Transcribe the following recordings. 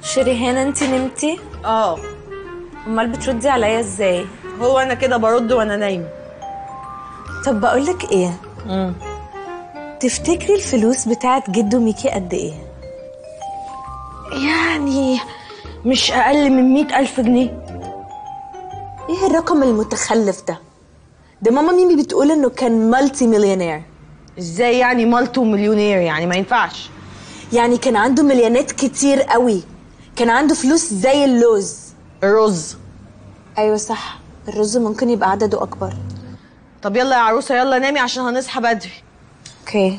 شريهان انت نمتي اه امال بتردي عليا ازاي هو انا كده برد وانا نايم طب بقولك ايه امم تفتكري الفلوس بتاعت جدو ميكي قد ايه يعني مش اقل من مئة الف جنيه ايه الرقم المتخلف ده ده ماما ميمي بتقول انه كان مالتي مليونير ازاي يعني مالتو مليونير يعني ما ينفعش يعني كان عنده مليونات كتير قوي كان عنده فلوس زي اللوز الرز ايوه صح الرز ممكن يبقى عدده اكبر طب يلا يا عروسه يلا نامي عشان هنصحى بدري اوكي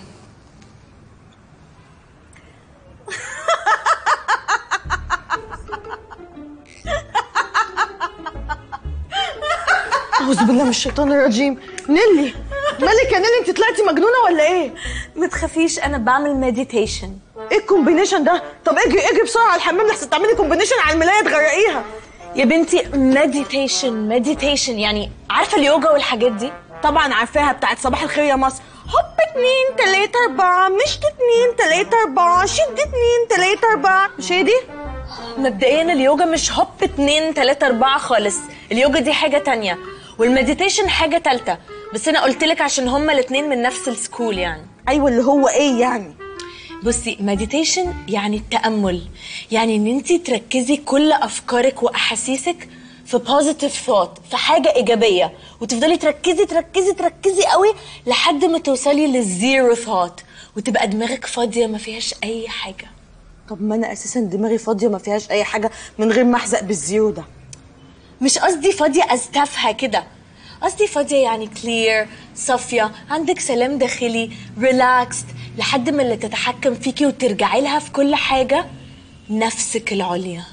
اعوذ بالله من الشيطان الرجيم نيلي مالك يا نيلي انت طلعتي مجنونه ولا ايه ما تخافيش انا بعمل مديتيشن ايه الكومبينيشن ده طب اجري اجري بسرعه على الحمام لحسن تعملي كومبينيشن على الملايه تغرقيها يا بنتي مديتيشن مديتيشن يعني عارفه اليوجا والحاجات دي طبعا عارفاها بتاعت صباح الخير يا مصر هوب اتنين تلاتة أربعة مشت اتنين تلاتة أربعة شد اتنين تلاتة أربعة مش هي دي؟ مبدئيا اليوجا مش هوب اتنين تلاتة اربعة خالص اليوجا دي حاجة تانية والمديتيشن حاجة تالتة بس انا قلتلك عشان هما الاتنين من نفس السكول يعني أيوة اللي هو إيه يعني؟ بصي مديتيشن يعني التأمل يعني ان انت تركزي كل افكارك واحاسيسك في بوزيتيف ثوت في حاجة إيجابية وتفضلي تركزي تركزي تركزي قوي لحد ما توصلي للزيرو ثوت وتبقى دماغك فاضية ما فيهاش أي حاجة طب ما أنا أساسا دماغي فاضية ما فيهاش أي حاجة من غير ما أحزق بالزيرو ده مش قصدي فاضية از تافهة كده قصدي فاضية يعني كلير صافية عندك سلام داخلي ريلاكسد لحد ما اللي تتحكم فيكي وترجعي لها في كل حاجة نفسك العليا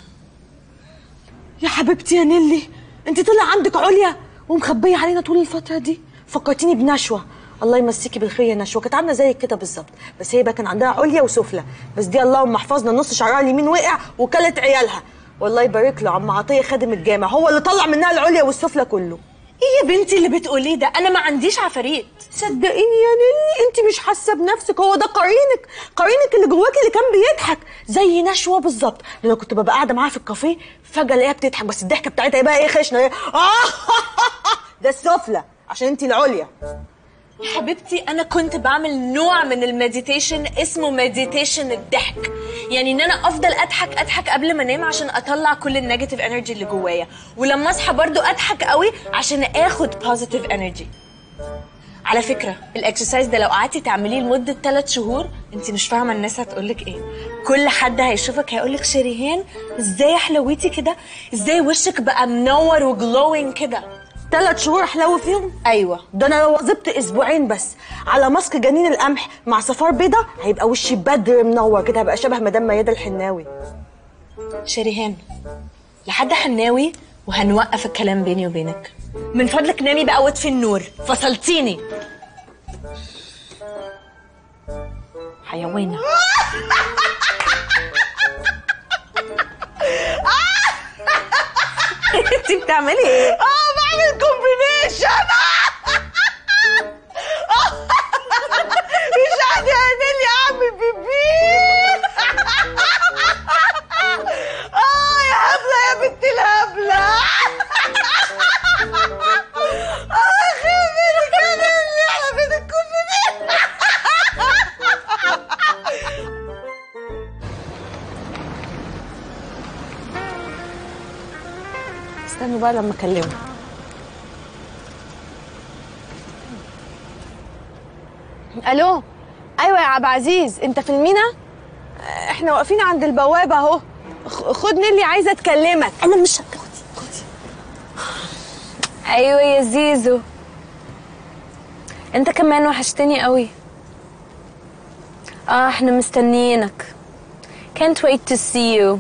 يا حبيبتي يا نيلي أنت طلع عندك عليا ومخبية علينا طول الفترة دي فكرتيني بنشوة الله يمسيكي بالخير يا نشوة كانت عاملة زيك كده بالظبط بس هي بقى كان عندها عليا وسفلى بس دي اللهم احفظنا نص شعرها اليمين وقع وكلت عيالها والله يبارك له عم عطيه خادم الجامع هو اللي طلع منها العليا والسفلى كله ايه يا بنتي اللي بتقوليه ده انا ما عنديش عفاريت صدقيني يا نيلي انت مش حاسه بنفسك هو ده قرينك قرينك اللي جواكي اللي كان بيضحك زي نشوه بالظبط لما كنت ببقى قاعده معاها في الكافيه فجاه الاقيها بتضحك بس الضحكه بتاعتها ايه بقى ايه خشنه ايه ده السفلى عشان انت العليا يا حبيبتي انا كنت بعمل نوع من المديتيشن اسمه مديتيشن الضحك يعني ان انا افضل اضحك اضحك قبل ما انام عشان اطلع كل النيجاتيف انرجي اللي جوايا ولما اصحى برضو اضحك قوي عشان اخد بوزيتيف انرجي على فكره الاكسرسايز ده لو قعدتي تعمليه لمده 3 شهور انت مش فاهمه الناس هتقولك ايه كل حد هيشوفك هيقولك شريهان ازاي حلويتي كده ازاي وشك بقى منور وجلوينج كده ثلاث شهور احلو فيهم ايوه ده انا لو واظبت اسبوعين بس على ماسك جنين القمح مع صفار بيضه هيبقى وشي بدر منور كده هبقى شبه مدام ميادة الحناوي شريهان لحد حناوي وهنوقف الكلام بيني وبينك من فضلك نامي بقى واطفي النور فصلتيني حيوانة انت بتعملي ايه؟ اه بعمل كومبينيشن مش قادر اعمل لي اعمل بيبي اه يا هبله يا بنت الهبله اه خير كده اللي احنا بين الكومبينيشن استنوا بقى لما اكلمه الو ايوه يا عبد العزيز انت في المينا احنا واقفين عند البوابه اهو خ- خد نيلي عايزه اكلمك انا مش خدي خدي ايوه يا زيزو انت كمان وحشتني قوي اه احنا مستنيينك can't wait to see you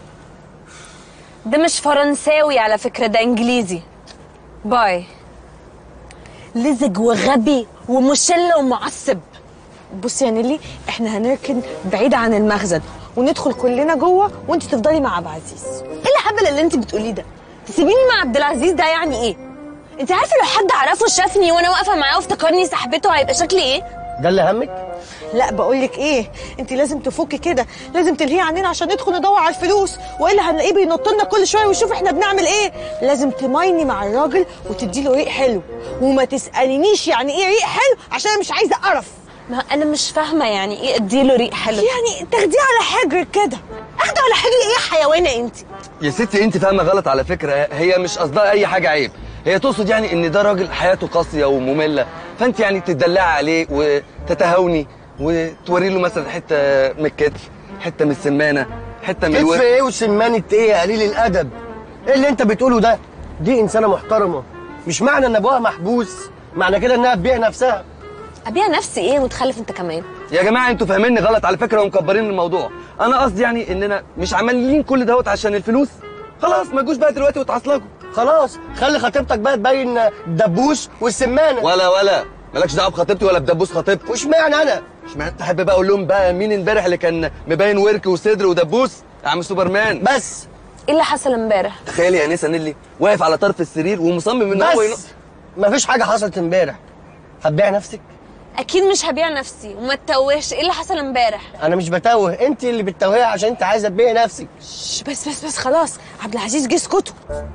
ده مش فرنساوي على فكرة ده انجليزي باي لزج وغبي ومشل ومعصب بصي يا نيلي احنا هنركن بعيد عن المخزن وندخل كلنا جوه وانت تفضلي مع عبد العزيز ايه الهبل اللي انت بتقوليه ده تسيبيني مع عبد العزيز ده يعني ايه انت عارفه لو حد عرفه شافني وانا واقفه معاه وافتكرني صاحبته هيبقى شكلي ايه ده اللي همك لا بقول لك ايه انت لازم تفكي كده لازم تلهيه عننا عشان ندخل ندور على الفلوس والا هنلاقيه بينط لنا كل شويه ويشوف احنا بنعمل ايه لازم تمايني مع الراجل وتدي له ريق حلو وما تسالينيش يعني ايه ريق حلو عشان انا مش عايزه قرف ما انا مش فاهمه يعني ايه اديله ريق حلو يعني تاخديه على حجرك كده اخده على حجري ايه يا حيوانه انت يا ستي انت فاهمه غلط على فكره هي مش قصدها اي حاجه عيب هي تقصد يعني ان ده راجل حياته قاسيه وممله فانت يعني تدلعي عليه وتتهاوني وتوري له مثلا حته من الكتف حته من السمانه حته من كتف الورك ايه وسمانة ايه يا قليل الادب ايه اللي انت بتقوله ده دي انسانه محترمه مش معنى ان ابوها محبوس معنى كده انها تبيع نفسها ابيع نفسي ايه متخلف انت كمان يا جماعه انتوا فاهميني غلط على فكره ومكبرين الموضوع انا قصدي يعني اننا مش عمالين كل دوت عشان الفلوس خلاص ما تجوش بقى دلوقتي وتعصلجوا خلاص خلي خطيبتك بقى تبين الدبوس والسمانه ولا ولا مالكش دعوه بخطيبتي ولا بدبوس خطيبتي وش معنى انا اشمعنى تحب بقى اقول لهم بقى مين امبارح اللي كان مبين ورك وصدر ودبوس يا عم سوبرمان بس ايه اللي حصل امبارح تخيلي يا انسه نيلي واقف على طرف السرير ومصمم ان هو ينق بس مفيش حاجه حصلت امبارح هتبيع نفسك اكيد مش هبيع نفسي وما تتوهش ايه اللي حصل امبارح انا مش بتوه انت اللي بتتوهي عشان انت عايزه تبيعي نفسك شش، بس بس بس خلاص عبد العزيز جه اسكتوا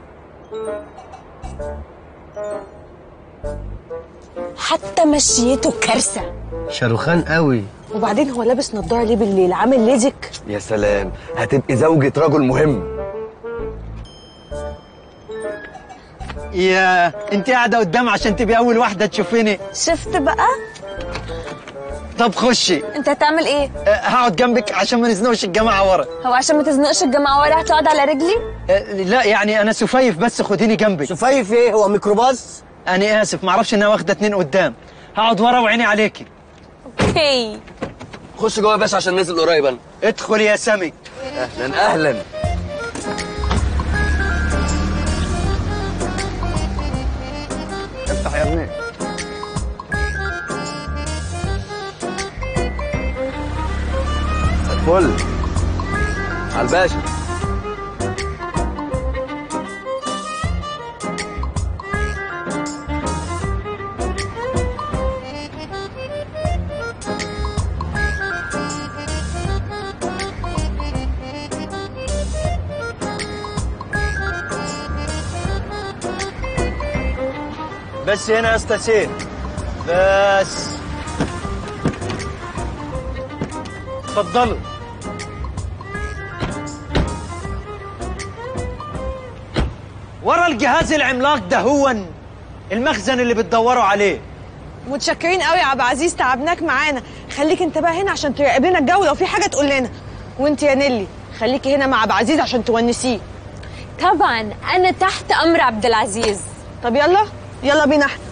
حتى مشيته كارثه شاروخان قوي وبعدين هو لابس نضاره ليه بالليل عامل ليزك يا سلام هتبقي زوجة رجل مهم يا انت قاعده قدام عشان تبقي اول واحده تشوفيني شفت بقى طب خشي انت هتعمل ايه أه، هقعد جنبك عشان ما نزنقش الجماعه ورا هو عشان ما تزنقش الجامعه ورا هتقعد على رجلي أه، لا يعني انا سفيف بس خديني جنبك سفيف ايه هو ميكروباص انا اسف ما اعرفش انها واخده اتنين قدام هقعد ورا وعيني عليكي اوكي خش جوه يا باشا عشان نازل قريب انا ادخل يا سامي اهلا اهلا افتح يا ابني الفل على الباشا بس هنا يا اسطى سيف بس اتفضلوا ورا الجهاز العملاق ده هو المخزن اللي بتدوروا عليه متشكرين قوي يا عبد العزيز تعبناك معانا خليك انت بقى هنا عشان تراقب لنا الجو لو في حاجه تقول لنا وانت يا نيلي خليكي هنا مع عبد العزيز عشان تونسيه طبعا انا تحت امر عبد العزيز طب يلا يلا بينا احنا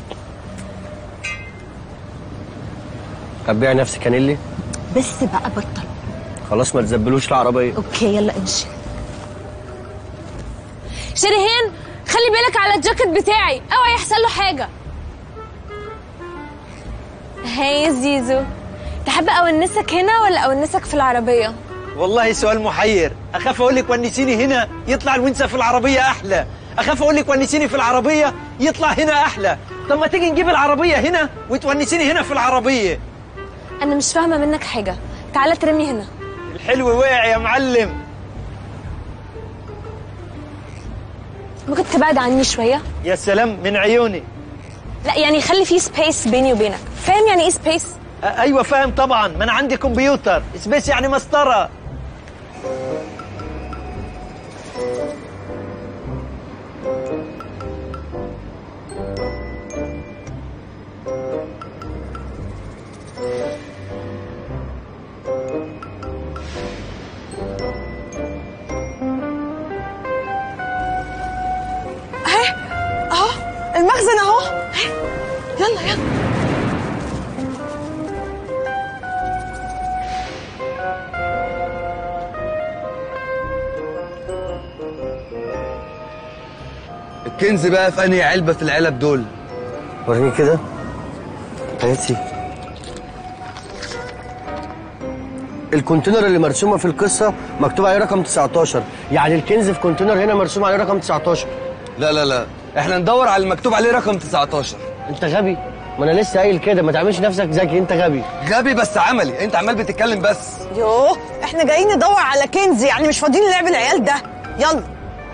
هتبيع نفسك يا نيلي بس بقى بطل خلاص ما تزبلوش العربيه اوكي يلا امشي شريهان خلي بالك على الجاكيت بتاعي اوعى يحصل له حاجه هاي يا زيزو تحب اونسك هنا ولا اونسك في العربيه والله سؤال محير اخاف اقول لك ونسيني هنا يطلع الونسه في العربيه احلى اخاف اقول لك ونسيني في العربيه يطلع هنا احلى طب ما تيجي نجيب العربيه هنا وتونسيني هنا في العربيه انا مش فاهمه منك حاجه تعالى ترمي هنا الحلو وقع يا معلم ممكن تبعد عني شويه يا سلام من عيوني لا يعني خلي في سبيس بيني وبينك فاهم يعني ايه سبيس أ- ايوه فاهم طبعا ما انا عندي كمبيوتر سبيس يعني مسطره اهو المخزن اهو اهي. يلا يلا الكنز بقى في انهي علبه في العلب دول وريني كده هاتي الكونتينر اللي مرسومه في القصه مكتوب عليه رقم 19 يعني الكنز في كونتينر هنا مرسوم عليه رقم 19 لا لا لا احنا ندور على المكتوب عليه رقم 19 انت غبي ما انا لسه قايل كده ما تعملش نفسك ذكي انت غبي غبي بس عملي انت عمال بتتكلم بس يوه احنا جايين ندور على كنز يعني مش فاضيين لعب العيال ده يلا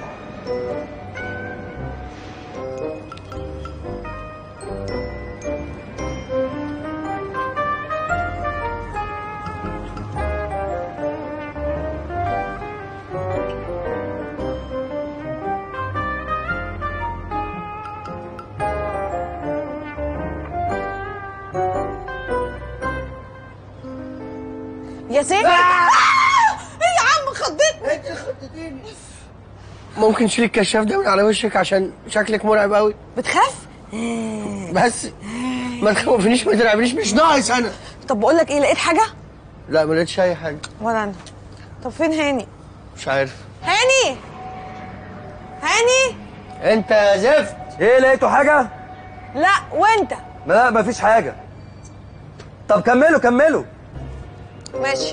يا سيدي آه! ايه يا عم خضتني ممكن تشيل الكشاف ده من على وشك عشان شكلك مرعب قوي بتخاف بس ما تخوفنيش ما ترعبنيش مش ناقص انا طب بقول لك ايه لقيت حاجه لا ما لقيتش اي حاجه ولا انا طب فين هاني مش عارف هاني هاني انت يا زفت ايه لقيتوا حاجه لا وانت لا مفيش حاجه طب كملوا كملوا ماشي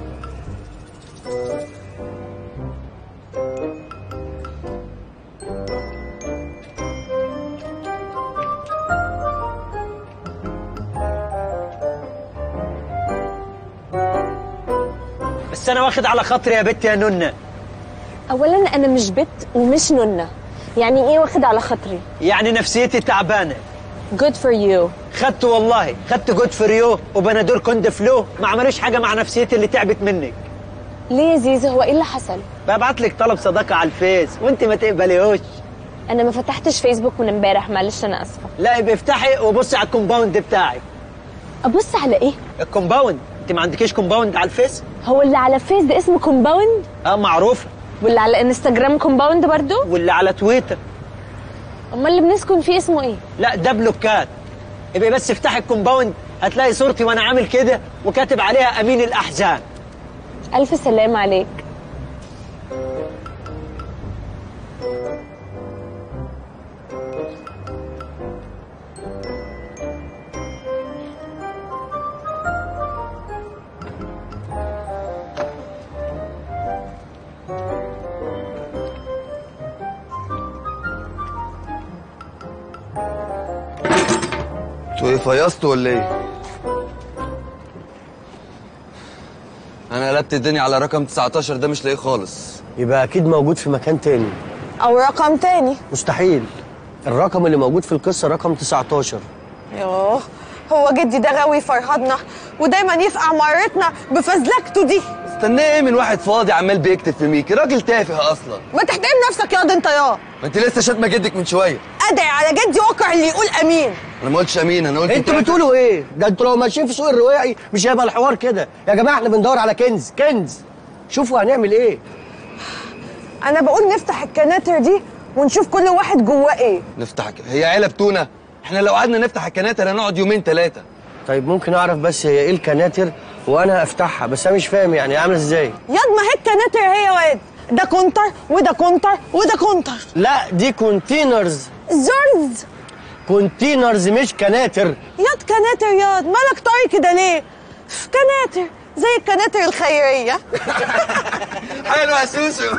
بس انا واخد على خاطري يا بت يا ننه اولا انا مش بت ومش نونه يعني ايه واخد على خاطري يعني نفسيتي تعبانه good for you خدت والله خدت جود فريو وبنادول كوند فلو ما عملوش حاجه مع نفسيتي اللي تعبت منك ليه يا زيزو هو ايه اللي حصل ببعت لك طلب صداقه على الفيس وانت ما تقبليهوش انا ما فتحتش فيسبوك من امبارح معلش انا اسفه لا يبقى افتحي وبصي على الكومباوند بتاعك ابص على ايه الكومباوند انت ما عندكيش كومباوند على الفيس هو اللي على فيس ده اسمه كومباوند اه معروفه واللي على انستجرام كومباوند برضو واللي على تويتر امال اللي بنسكن فيه اسمه ايه لا ده بلوكات يبقى بس افتحي الكومباوند هتلاقي صورتي وانا عامل كده وكاتب عليها امين الاحزان الف سلام عليك انتوا ايه فيصتوا ولا ايه؟ انا قلبت الدنيا على رقم 19 ده مش لاقيه خالص يبقى اكيد موجود في مكان تاني او رقم تاني مستحيل الرقم اللي موجود في القصه رقم 19 يوه هو جدي ده غاوي فرهدنا ودايما يفقع مرتنا بفزلكته دي استناه ايه من واحد فاضي عمال بيكتب في ميكي راجل تافه اصلا ما تحترم نفسك ياض انت يا ما انت لسه شاتمه جدك من شويه ادعي على جدي وقع اللي يقول امين انا ما قلتش امين انا قلت انتوا تافه. بتقولوا ايه ده انتوا لو ماشيين في سوق الرواعي مش هيبقى الحوار كده يا جماعه احنا بندور على كنز كنز شوفوا هنعمل ايه انا بقول نفتح الكناتر دي ونشوف كل واحد جواه ايه نفتح ك- هي علب تونه احنا لو قعدنا نفتح الكناتر هنقعد يومين ثلاثه طيب ممكن اعرف بس هي ايه الكناتر وانا افتحها بس انا مش فاهم يعني عامله ازاي ياض ما هي الكناتر هي واد ده كونتر وده كونتر وده كونتر لا دي كونتينرز زرز كونتينرز مش كناتر ياض كناتر ياض مالك طري كده ليه كناتر زي الكناتر الخيريه حلو يا سوسو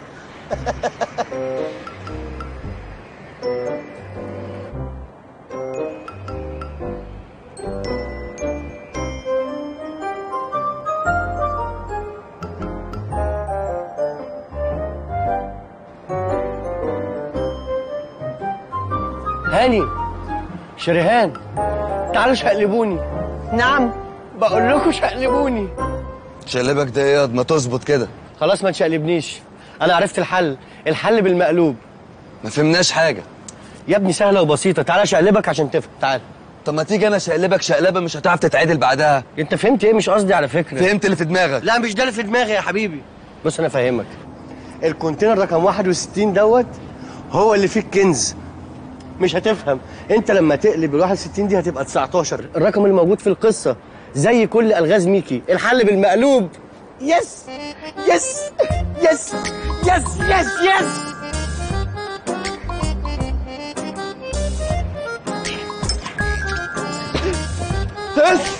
هاني شريهان تعالوا شقلبوني نعم بقول لكم شقلبوني شقلبك ده ايه ما تظبط كده خلاص ما تشقلبنيش انا عرفت الحل الحل بالمقلوب ما فهمناش حاجه يا ابني سهله وبسيطه تعالى شقلبك عشان تفهم تعال طب ما تيجي انا شقلبك شقلبه مش هتعرف تتعدل بعدها انت فهمت ايه مش قصدي على فكره فهمت اللي في دماغك لا مش ده اللي في دماغي يا حبيبي بص انا فاهمك الكونتينر رقم 61 دوت هو اللي فيه الكنز مش هتفهم انت لما تقلب ال 61 دي هتبقى 19 الرقم اللي موجود في القصه زي كل الغاز ميكي الحل بالمقلوب يس يس يس يس يس يس بس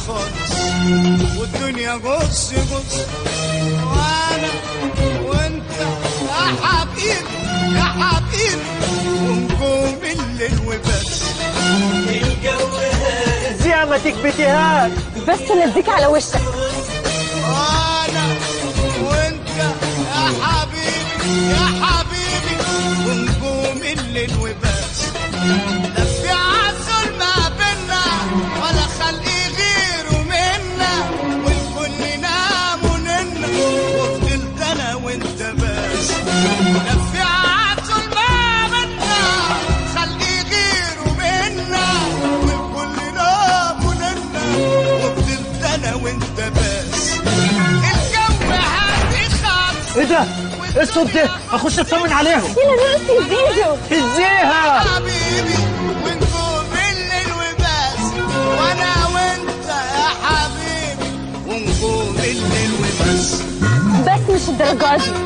خالص والدنيا غص غص وانا وانت يا حبيبي يا حبيبي ونجوم الليل وبس زي ما تكبتيهاش بس نديك على وشك وانا وانت يا حبيبي يا حبيبي ونجوم الليل وبس لا في عسل ما بينا ولا خلق غيره منا والكل نام وننا وفضلت انا وانت بس لا في عسل ما بينا خلق غيره منا والكل نام وننا وفضلت انا وانت بس الجو هادي خالص ايه ده؟ ايه الصوت ده؟ اخش اطمن عليهم يلا نقصي زيزو ازيها؟ حبيبي ونجوم الليل وبس وانا وانت يا حبيبي ونجوم الليل وبس بس مش الدرجة دي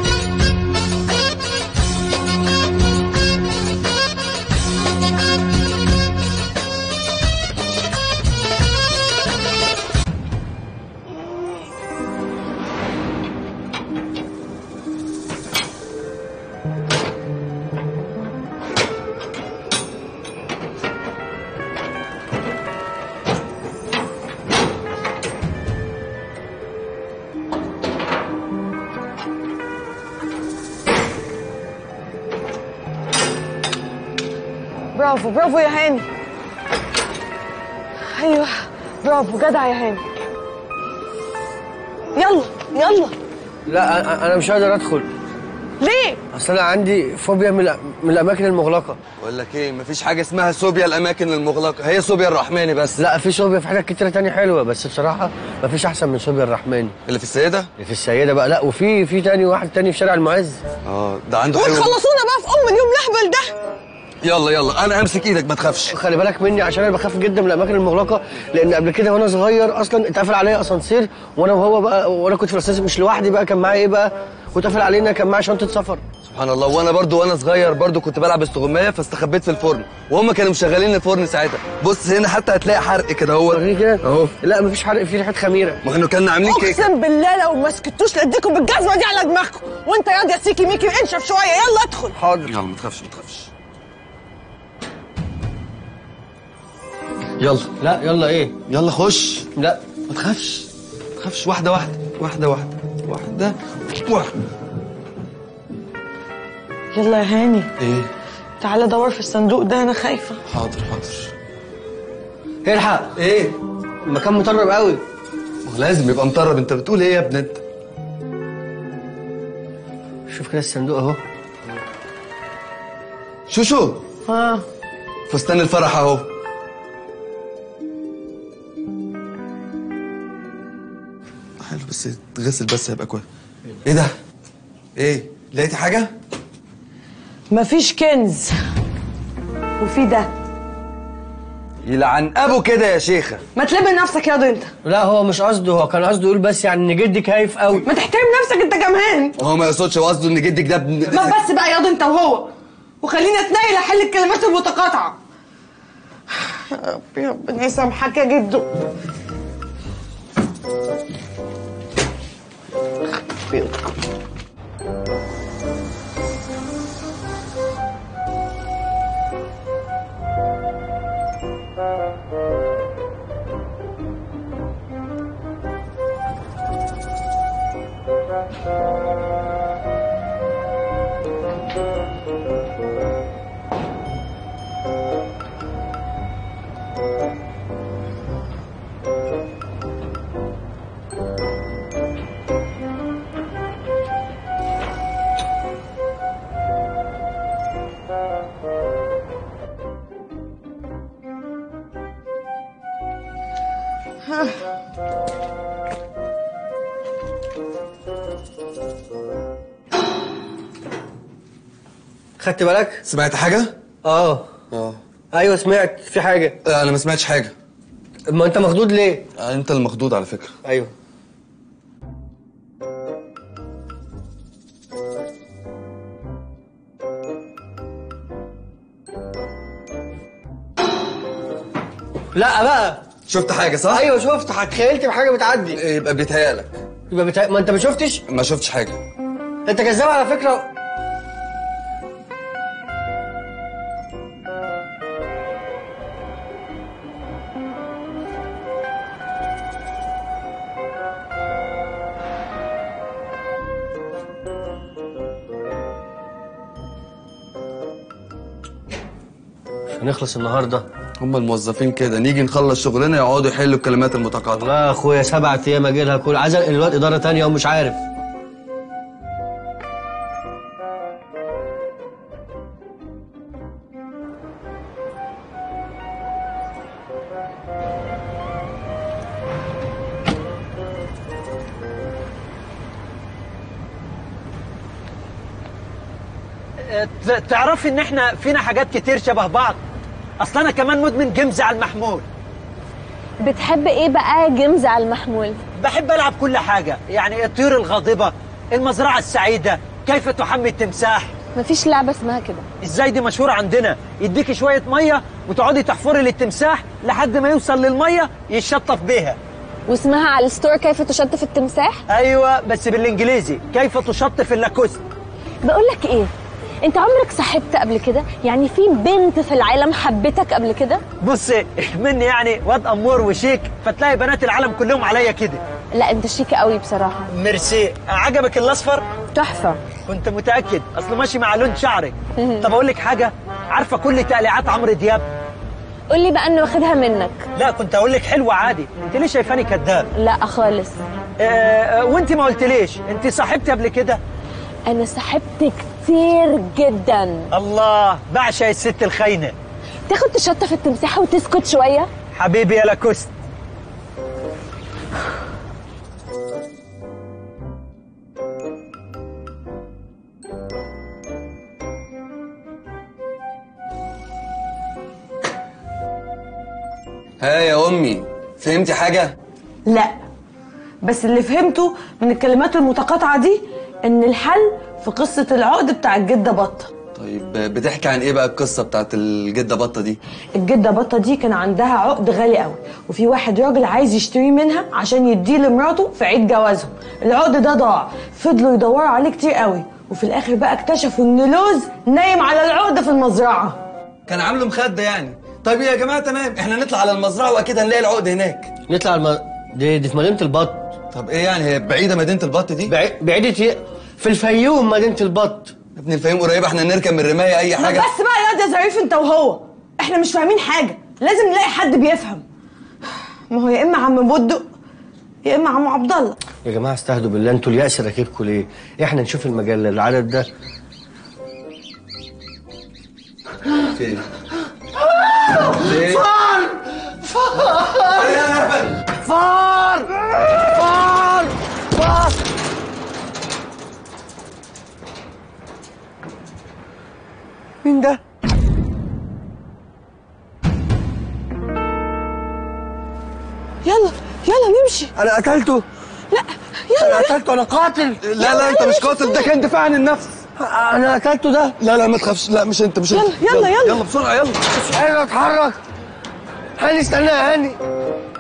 برافو برافو يا هاني ايوه برافو جدع يا هاني يلا يلا لا أنا- انا مش قادر ادخل ليه اصل انا عندي فوبيا من الأ- من الاماكن المغلقه بقول لك ايه مفيش حاجه اسمها صوبيا الاماكن المغلقه هي صوبيا الرحماني بس لا في صوبيا في حاجات كتيره تانية حلوه بس بصراحه مفيش احسن من صوبيا الرحمن اللي في السيده اللي في السيده بقى لا وفي في تاني واحد تاني في شارع المعز اه ده عنده حلو وتخلصونا بقى في ام اليوم الاهبل ده يلا يلا انا امسك ايدك ما تخافش خلي بالك مني عشان انا بخاف جدا من الاماكن المغلقه لان قبل كده وانا صغير اصلا اتقفل عليا اسانسير وانا وهو بقى وانا كنت في الاسانسير مش لوحدي بقى كان معايا ايه بقى واتقفل علينا كان معايا شنطه سفر سبحان الله وانا برضو وانا صغير برضو كنت بلعب استغمايه فاستخبيت في الفرن وهم كانوا مشغلين الفرن ساعتها بص هنا حتى هتلاقي حرق كده هو وريني كده اهو لا مفيش حرق في ريحه خميره ما كانوا كنا عاملين كيك اقسم بالله لو ما سكتوش لاديكم بالجزمه دي على دماغكم وانت ياض يا سيكي ميكي انشف شويه يلا ادخل حاضر يلا ما تخافش ما تخافش يلا لا يلا ايه يلا خش لا ما تخافش ما تخافش واحده واحده واحده واحده واحده واحده يلا يا هاني ايه تعالى دور في الصندوق ده انا خايفه حاضر حاضر الحق ايه المكان مطرب قوي ما هو لازم يبقى مطرب انت بتقول ايه يا ابن انت شوف كده الصندوق اهو شوشو اه فستان الفرح اهو حلو بس تغسل بس هيبقى كويس ايه ده ايه لقيتي حاجه مفيش كنز وفي ده يلعن ابو كده يا شيخه ما تلم نفسك ياض انت لا هو مش قصده هو كان قصده يقول بس يعني ان جدي خايف قوي ما تحترم نفسك انت كمان هو ما يقصدش هو قصده ان جدك ده ابن ما بس بقى ياض انت وهو وخليني اتنقل احل الكلمات المتقاطعه يا ربي ربنا يسامحك يا جدو خدت بالك سمعت حاجه اه اه ايوه سمعت في حاجه لا، انا ما سمعتش حاجه ما انت مخدود ليه آه، انت المخضوض على فكره ايوه لا بقى شفت حاجه صح ايوه شفت تخيلت بحاجه بتعدي يبقى بيتهيألك يبقى بتا... ما انت ما شفتش ما شفتش حاجه انت كذاب على فكره هنخلص النهارده هم الموظفين كده نيجي نخلص شغلنا يقعدوا يحلوا الكلمات المتقاطعه لا يا اخويا سبعة ايام اجي لها كل عايز انقل الواد اداره تانية ومش عارف ت- تعرفي ان احنا فينا حاجات كتير شبه بعض اصل انا كمان مدمن جيمز على المحمول بتحب ايه بقى جيمز على المحمول بحب العب كل حاجه يعني الطيور الغاضبه المزرعه السعيده كيف تحمي التمساح مفيش لعبه اسمها كده ازاي دي مشهوره عندنا يديكي شويه ميه وتقعدي تحفري للتمساح لحد ما يوصل للميه يشطف بيها واسمها على الستور كيف تشطف التمساح ايوه بس بالانجليزي كيف تشطف اللاكوست بقول لك ايه انت عمرك صاحبت قبل كده يعني في بنت في العالم حبتك قبل كده بصي مني يعني واد امور وشيك فتلاقي بنات العالم كلهم عليا كده لا انت شيك قوي بصراحه ميرسي عجبك الاصفر تحفه كنت متاكد اصله ماشي مع لون شعرك طب اقول لك حاجه عارفه كل تقليعات عمرو دياب قول لي بقى انه واخدها منك لا كنت اقول لك حلوه عادي انت ليه شايفاني كذاب لا خالص آه آه، وانت ما قلتليش انت صاحبتي قبل كده انا صاحبت كتير جدا الله بعشق الست الخاينه تاخد تشطف التمساح وتسكت شويه حبيبي يا لاكوست ها يا امي فهمتي حاجه لا بس اللي فهمته من الكلمات المتقاطعة دي إن الحل في قصة العقد بتاع الجدة بطة طيب بتحكي عن ايه بقى القصه بتاعت الجده بطه دي الجدة بطة دي كان عندها عقد غالي قوي وفي واحد راجل عايز يشتريه منها عشان يديه لمراته في عيد جوازهم العقد ده ضاع فضلوا يدوروا عليه كتير قوي وفي الاخر بقى اكتشفوا ان لوز نايم على العقد في المزرعة كان عامله مخده يعني طيب يا جماعه تمام احنا نطلع على المزرعه واكيد هنلاقي العقد هناك نطلع الم... دي, دي في مدينه البط طب ايه يعني هي بعيده مدينه البط دي بعيد بعيدة ايه؟ في الفيوم مدينه البط يا ابن الفيوم قريبه احنا نركب من الرمايه اي ما حاجه بس بقى يا ده ظريف انت وهو احنا مش فاهمين حاجة لازم نلاقي حد بيفهم ما هو يا اما عم بودق يا اما عم عبد الله يا جماعه استهدوا بالله انتوا اليأس راكبكم ليه؟ احنا نشوف المجله العدد ده فين فين فار فار فار فار مين ده؟ يلا يلا نمشي انا قتلته لا انا يلا قتلته انا قاتل لا لا انت مش قاتل ده كان دفاع عن النفس انا قتلته ده لا لا ما تخافش لا مش انت مش انت يلا، يلا، يلا. يلا بسرعه يلا اتحرك اتحرك هاني استنى يا هاني